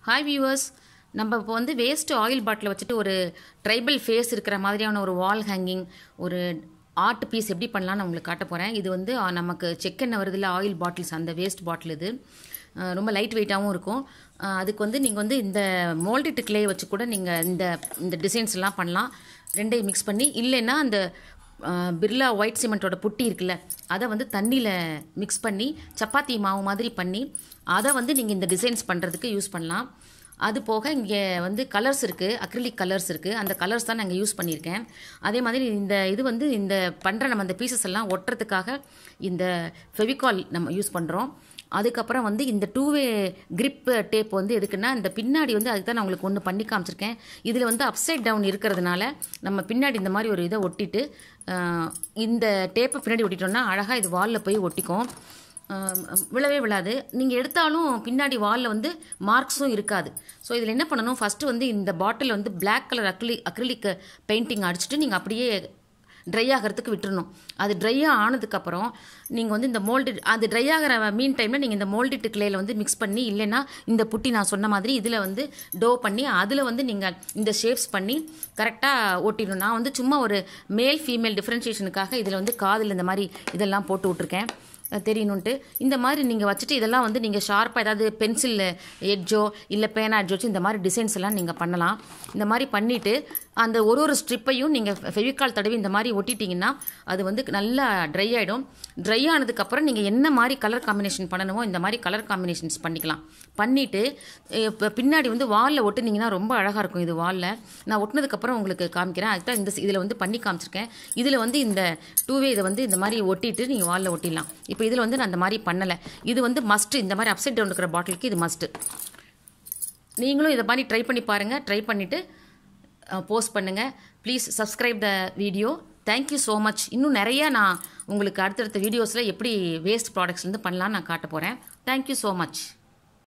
hi viewers நம்ம இப்போ வந்து வேஸ்ட் ஆயில் பாட்டில் வச்சுட்டு ஒரு ட்ரைபல் ஃபேஸ் இருக்கிற மாதிரியான ஒரு வால் ஹேங்கிங் ஒரு ஆர்ட் பீஸ் எப்படி பண்ணலாம்னு நான் உங்களுக்கு காட்ட போகிறேன் இது வந்து ஆ, நமக்கு செக்கெண்ணெய் வருதுல்ல ஆயில் பாட்டில்ஸ் அந்த வேஸ்ட் பாட்டில் இது ஆ, ரொம்ப லைட் வெயிட்டாகவும் இருக்கும் ஆ, அதுக்கு வந்து நீங்கள் வந்து இந்த மோல்டிட்டு கிளே வச்சு கூட நீங்கள் இந்த இந்த டிசைன்ஸ் எல்லாம் பண்ணலாம் ரெண்டையும் மிக்ஸ் பண்ணி இல்லைன்னா அந்த ஆ, பிர்லா ஒயிட் சிமெண்ட்டோட புட்டி இருக்குல்ல அதை வந்து தண்ணியில் மிக்ஸ் பண்ணி சப்பாத்தி மாவு மாதிரி பண்ணி அதை வந்து நீங்கள் இந்த டிசைன்ஸ் பண்ணுறதுக்கு யூஸ் பண்ணலாம் அது போக இங்கே வந்து கலர்ஸ் இருக்குது அக்ரிலிக் கலர்ஸ் இருக்குது அந்த கலர்ஸ் தான் நான் இங்கே யூஸ் பண்ணியிருக்கேன் அதே மாதிரி இந்த இது வந்து இந்த பண்ணுற நம்ம இந்த பீசஸ் எல்லாம் ஒட்டுறதுக்காக இந்த ஃபெவிகால் நம்ம யூஸ் பண்ணுறோம் அதுக்கப்புறம் வந்து இந்த டூ வே grip டேப் வந்து எதுக்குன்னா இந்த பின்னாடி வந்து அதுக்கு தான் நான் உங்களுக்கு ஒன்று பண்ணி காமிச்சிருக்கேன் இதில் வந்து அப்சைட் டவுன் இருக்கிறதுனால நம்ம பின்னாடி இந்த மாதிரி ஒரு இதை ஒட்டிட்டு ஆஹ், இந்த டேப்பை பின்னாடி ஒட்டிட்டோம்னா அழகாக இது வாலில் போய் ஒட்டிக்கும் ஆஹ், விழவே விழாது நீங்கள் எடுத்தாலும் பின்னாடி வாலில் வந்து மார்க்ஸும் இருக்காது ஸோ இதில் என்ன பண்ணணும் ஃபஸ்ட்டு வந்து இந்த பாட்டில் வந்து Black colour acrylic acrylic painting அடிச்சுட்டு நீங்கள் அப்படியே ட்ரை ஆகிறதுக்கு விட்டுறணும் அது ட்ரை ஆனதுக்கப்புறம் நீங்கள் வந்து இந்த மோல்டு அது ட்ரை ஆகிற மீன் டைமில் நீங்கள் இந்த மோல்டிட்டு கிளேயில் வந்து மிக்ஸ் பண்ணி இல்லைன்னா இந்த புட்டி நான் சொன்ன மாதிரி இதில் வந்து டோ பண்ணி அதில் வந்து நீங்கள் இந்த ஷேப்ஸ் பண்ணி கரெக்டாக ஒட்டிடணும் நான் வந்து சும்மா ஒரு மேல் ஃபீமேல் டிஃப்ரென்ஷியேஷனுக்காக இதில் வந்து காதில் இந்த மாதிரி இதெல்லாம் போட்டு விட்ருக்கேன் அஹ் தெரியணுன்ட்டு இந்த மாதிரி நீங்கள் வச்சுட்டு இதெல்லாம் வந்து நீங்கள் ஷார்ப்பாக ஏதாவது பென்சில் எட்ஜோ இல்லை பேனா எட்ஜோ வச்சு இந்த மாதிரி டிசைன்ஸ் எல்லாம் நீங்கள் பண்ணலாம் இந்த மாதிரி பண்ணிவிட்டு அந்த ஒரு ஒரு ஸ்ட்ரிப்பையும் நீங்கள் ஃபெவிகால் தடவி இந்த மாதிரி ஒட்டிட்டீங்கன்னா அது வந்து நல்லா ட்ரை ஆகிடும் ட்ரை ஆனதுக்கப்புறம் நீங்கள் என்ன மாதிரி கலர் காம்பினேஷன் பண்ணணுமோ இந்த மாதிரி கலர் காம்பினேஷன்ஸ் பண்ணிக்கலாம் பண்ணிவிட்டு இப்போ பின்னாடி வந்து வாலில் ஒட்டுனீங்கன்னா ரொம்ப அழகாக இருக்கும் இது வாலில் நான் ஒட்டினதுக்கப்புறம் உங்களுக்கு காமிக்கிறேன் அதுக்கு தான் இந்த இதில் வந்து பண்ணி காமிச்சிருக்கேன் இதில் வந்து இந்த டூவே இதை வந்து இந்த மாதிரி ஒட்டிட்டு நீங்கள் வாலில் ஒட்டிடலாம் இப்போ இதில் வந்து நான் அந்த மாதிரி பண்ணலை இது வந்து மஸ்ட்டு இந்த மாதிரி அப்சைட் டவுன் இருக்கிற பாட்டிலுக்கு இது மஸ்ட்டு நீங்களும் இதை மாதிரி ட்ரை பண்ணி பாருங்கள் ட்ரை பண்ணிவிட்டு போஸ்ட் பண்ணுங்கள் please subscribe the video thank you so much இன்னும் நிறைய நான் உங்களுக்கு அடுத்தடுத்த வீடியோஸில் எப்படி வேஸ்ட் ப்ராடக்ட்ஸ்லேருந்து பண்ணலான்னு நான் காட்ட போகிறேன் தேங்க்யூ ஸோ மச்